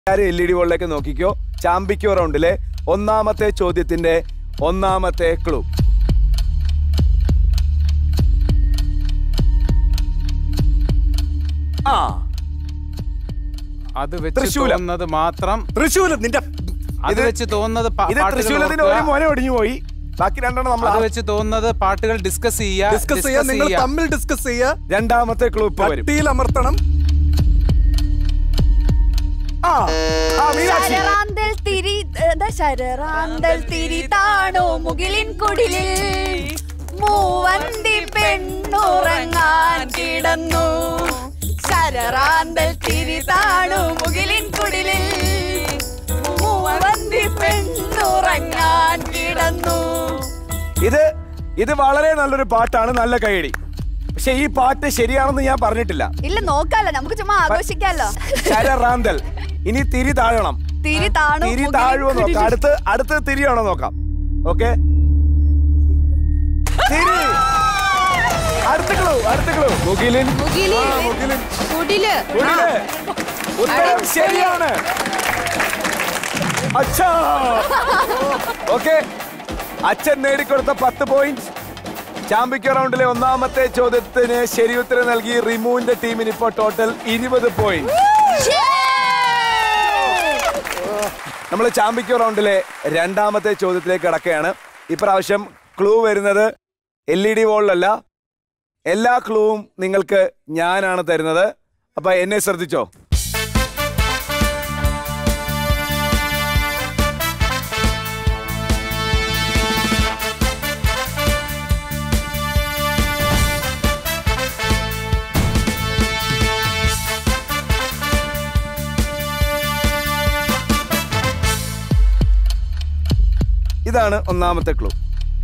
L E D ബോളിലേക്ക് നോക്കിക്കോ ചാമ്പിക്കോ റൗണ്ടിലെ ഒന്നാമത്തെ ചോദ്യത്തിന്റെ ഒന്നാമത്തെ ക്ലൂ ആ അത് വെച്ച് തൃശ്ശൂലം. തോന്നുന്നത് മാത്രം തൃശ്ശൂലം നിന്റെ അത് ഇത് വെച്ച് തോന്നുന്നത് പ- ഇത് പാട്ടുകൾ തൃശ്ശൂലത്തിന് ഓർക്കുക. ഒരു മോനെ ഒടിഞ്ഞു പോയി ബാക്കി രണ്ടെണ്ണം നമ്മൾ അത് വെച്ച് തോന്നുന്നത് പാട്ടുകൾ ഡിസ്കസ് ചെയ്യുക ഡിസ്കസ് ചെയ്യാ നിങ്ങൾ ചെയ്യുക. തമ്മിൽ ഡിസ്കസ് ചെയ്യാ രണ്ടാമത്തെ ക്ലൂ ഇപ്പൊ വരും പട്ടിയിൽ അമർത്തണം ആ ആ മീനാക്ഷി ശരറാന്തൽ തിരി എന്താ ശരറാന്തൽ തിരി താണു മുകിലിൻ കുടിലിൽ മൂവന്തി പെണ്ണുറങ്ങാൻ കിടന്നു ശരറാന്തൽ തിരി താണു മുകിലിൻ കുടിലിൽ മൂവന്തി പെണ്ണുറങ്ങാൻ കിടന്നു ഇത് ഇത് വളരെ നല്ലൊരു പാട്ടാണ് നല്ല കൈയടി പക്ഷെ ഈ പാട്ട് ശരിയാണെന്ന് ഞാൻ പറഞ്ഞിട്ടില്ല ഇല്ല നോക്കാലോ നമുക്ക് ചുമ്മാ ആഘോഷിക്കാലോ ശരറാന്തൽ ഇനി തിരി താഴണം തിരി താണു തിരി മുകിലിൻ താഴുമോ നോക്കാം കുടിലിൽ. അടുത്ത് അടുത്ത് തിരിയാണോ നോക്കാം ഓക്കെ തിരി അടുത്ത ക്ലൂ അടുത്ത ക്ലൂ മുകിലിൻ മുകിലിൻ. ആ, മുകിലിൻ കുടില് കുടില്. ഉത്തരം ശരിയാണ് അച്ഛാ ഓക്കെ അച്ഛൻ നേടിക്കൊടുത്ത പത്ത് പോയിന്റ് ചാമ്പിക്ക റൗണ്ടിലെ ഒന്നാമത്തെ ചോദ്യത്തിന് ശരി ഉത്തരം നൽകി റിമുവിന്റെ ടീമിന് ഇപ്പോൾ ടോട്ടൽ ഇരുപത് പോയിന്റ് നമ്മൾ ചാമ്പിക്ക റൗണ്ടിലെ രണ്ടാമത്തെ ചോദ്യത്തിലേക്ക് കടക്കുകയാണ് ഇപ്രാവശ്യം ക്ലൂ വരുന്നത് എൽ ഇ ഡി വോളിലല്ല എല്ലാ ക്ലൂവും നിങ്ങൾക്ക് ഞാനാണ് തരുന്നത് അപ്പൊ എന്നെ ശ്രദ്ധിച്ചോ ഇതാണ് ഒന്നാമത്തെ ക്ലൂ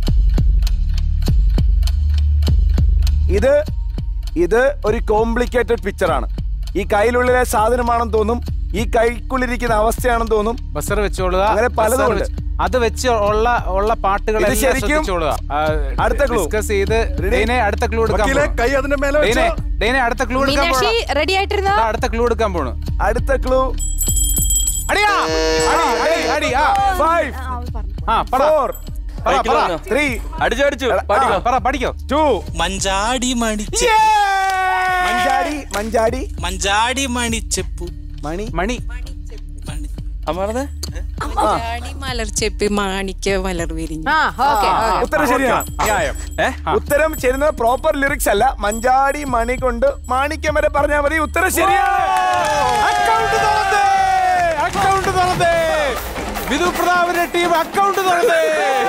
ഇത് ഇത് ഒരു കോംപ്ലിക്കേറ്റഡ് പിക്ചറാണ് ഈ കയ്യിലുള്ളിലെ സാധനമാണെന്ന് തോന്നും ഈ കൈക്കുള്ളിരിക്കുന്ന അവസ്ഥയാണെന്ന് തോന്നും ബസർ വെച്ചോളുക അങ്ങനെ പലതും ബസർ ഉണ്ട്. വെച്ച്- അത് വെച്ച് ഉള്ള ഉള്ള പാട്ടുകൾ ഇത് ശരിക്കും അടുത്ത clue. ഡിസ്കസ് ചെയ്ത് Ready? ഡെയ്നെ അടുത്ത ക്ലൂ എടുക്കാൻ വക്കീലെ പോണു. കൈ അതിന്റെ മേലെ വെച്ചോ ഡെയ്നെ ഡെയ്നെ അടുത്ത ക്ലൂ എടുക്കാൻ മീനാക്ഷി പോണു. റെഡി ആയിട്ടിരുന്നോ ദാ അടുത്ത ക്ലൂ എടുക്കാൻ പോണു അടുത്ത ക്ലൂ അടിയാ അടി അടി അടി ആ ഫൈവ് ആ, അവൾ പറഞ്ഞു. ആ പറ ഫോർ പറ പറ ത്രീ അടിച്ചു അടിച്ചു ആ, പറ പഠിക്കോ ടു മഞ്ചാടി മണിച്ച മഞ്ചാടി മഞ്ചാടി മഞ്ചാടി മണിച്ചപ്പു മണി മണി മണി അമർന്ന് മലയാളി മലർച്ചെപ്പി മാണിക്ക മലർ വിരിഞ്ഞു ആ ഓക്കെ ഉത്തരം ശരിയാണ് ന്യായം ഏ ഉത്തരം ചെയ്യുന്നത് പ്രോപ്പർ ലിറിക്സ് അല്ല മഞ്ചാടി മണി കൊണ്ട് മാണിക്യം വരെ പറഞ്ഞാൽ മതി ഉത്തരം ശരിയാണ് അക്കൗണ്ട് തുറന്നേ അക്കൗണ്ട് തുറന്നേ വിധു പ്രതാപിന്റെ ടീം അക്കൗണ്ട് തുറന്നേ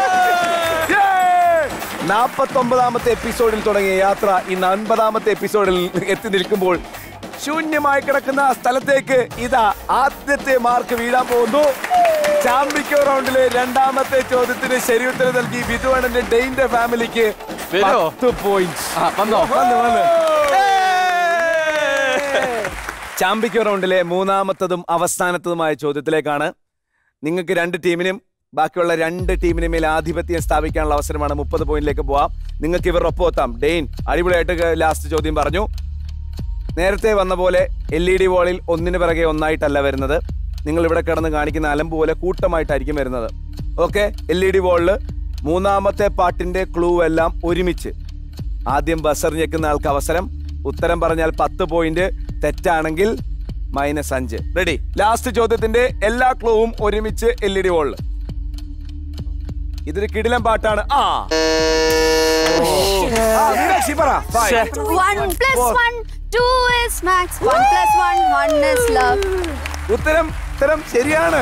നാപ്പത്തൊമ്പതാമത്തെ എപ്പിസോഡിൽ തുടങ്ങിയ യാത്ര ഇന്ന് അൻപതാമത്തെ എപ്പിസോഡിൽ എത്തി നിൽക്കുമ്പോൾ ശൂന്യമായി കിടക്കുന്ന ആ സ്ഥലത്തേക്ക് ഇതാ ആദ്യത്തെ മാർക്ക് വീഴാൻ പോകുന്നു ചാമ്പിക്കോ റൗണ്ടിലെ രണ്ടാമത്തെ ചോദ്യത്തിന് ശരി ഉത്തരം നൽകി ബിജുവണ്ണന്റെ ഡെയിന്റെ ഫാമിലിക്ക് വരുവോ? പത്ത് പോയിന്റ് വന്നോ വന്ന് വന്ന് ചാമ്പിക്കോ റൗണ്ടിലെ മൂന്നാമത്തതും അവസാനത്തതുമായ ചോദ്യത്തിലേക്കാണ് നിങ്ങൾക്ക് രണ്ട് ടീമിനും ബാക്കിയുള്ള രണ്ട് ടീമിന് മേൽ ആധിപത്യം സ്ഥാപിക്കാനുള്ള അവസരമാണ് മുപ്പത് പോയിന്റിലേക്ക് പോവാം നിങ്ങൾക്ക് ഇവരുടെ ഒപ്പം എത്താം ഡെയിൻ അടിപൊളിയായിട്ട് ലാസ്റ്റ് ചോദ്യം പറഞ്ഞു നേരത്തെ വന്ന പോലെ എൽ ഇ ഡി വോളിൽ ഒന്നിന് പിറകെ ഒന്നായിട്ടല്ല വരുന്നത് നിങ്ങൾ ഇവിടെ കിടന്ന് കാണിക്കുന്ന അലമ്പ് പോലെ കൂട്ടമായിട്ടായിരിക്കും വരുന്നത് ഓക്കെ എൽ ഇ ഡി വോളിൽ മൂന്നാമത്തെ പാട്ടിന്റെ ക്ലൂ എല്ലാം ഒരുമിച്ച് ആദ്യം ബസർ ഞെക്കുന്ന ആൾക്ക് അവസരം ഉത്തരം പറഞ്ഞാൽ പത്ത് പോയിന്റ് തെറ്റാണെങ്കിൽ മൈനസ് അഞ്ച് റെഡി ലാസ്റ്റ് ചോദ്യത്തിന്റെ എല്ലാ ക്ലൂവും ഒരുമിച്ച് എൽ ഇ ഡി വോളിൽ ഇതൊരു കിടിലം പാട്ടാണ് ആ ആ, മീനാക്ഷി പറ Five. One plus one, two is max. One plus one, one is love. ഉത്തരം ഉത്തരം ശരിയാണ്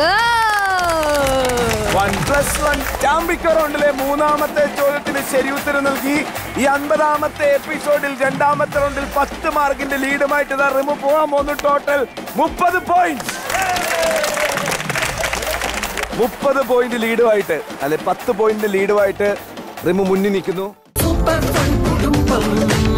വൺ പ്ലസ് വൺ ചാമ്പിക്കോ റൗണ്ടിലെ മൂന്നാമത്തെ ചോദ്യത്തിന് ശരി ഉത്തരം നൽകി ഈ അൻപതാമത്തെ എപ്പിസോഡിൽ രണ്ടാമത്തെ റൗണ്ടിൽ പത്ത് മാർക്കിന്റെ ലീഡുമായിട്ട് ഇതാ റിമു പോകാൻ പോകുന്നു ടോട്ടൽ മുപ്പത് പോയിന്റ് മുപ്പത് പോയിന്റ് ലീഡുമായിട്ട് അല്ലെ പത്ത് പോയിന്റ് ലീഡുമായിട്ട് റിമു മുന്നിൽ നിൽക്കുന്നു സൂപ്പർ ഫൺ കുടുംബം